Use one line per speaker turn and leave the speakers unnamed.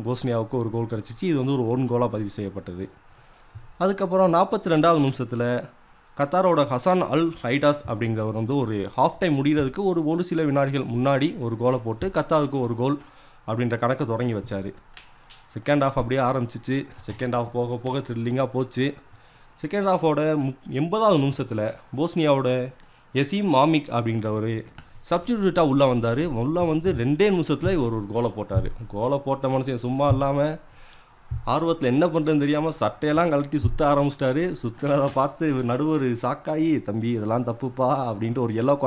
போஸ்னியாவுக்கு ஒரு கோல் கிடச்சிச்சு இது வந்து ஒரு ஒன் கோலாக பதிவு செய்யப்பட்டது அதுக்கப்புறம் நாற்பத்தி ரெண்டாவது நிமிஷத்தில் கத்தாரோட ஹசான் அல் ஹைடாஸ் அப்படிங்கிறவர் வந்து ஒரு ஹாஃப் டைம் முடிகிறதுக்கு ஒரு ஒரு சில வினாடிகள் முன்னாடி ஒரு கோலை போட்டு கத்தாருக்கு ஒரு கோல் அப்படின்ற கணக்கை தொடங்கி வச்சார் செகண்ட் ஹாஃப் அப்படியே ஆரம்பிச்சிச்சு செகண்ட் ஹாஃப் போக போக த்ரில்லிங்காக போச்சு செகண்ட் ஹாஃபோட முப் எண்பதாவது நிமிஷத்தில் போஸ்னியாவோட எசீம் மாமிக் அப்படின்றவர் சப்ஸ்டியூட்டாக உள்ளே வந்தார் உள்ளே வந்து ரெண்டே நிமிஷத்தில் இவர் ஒரு கோலை போட்டார் கோலை போட்ட மனுஷன் சும்மா இல்லாமல் ஆர்வத்தில் என்ன பண்ணுறதுன்னு தெரியாமல் சட்டையெல்லாம் கழட்டி சுற்ற ஆரம்பிச்சிட்டாரு சுற்றுனதை பார்த்து நடுவர் சாக்காயி தம்பி இதெல்லாம் தப்புப்பா அப்படின்ட்டு ஒரு எல்லோ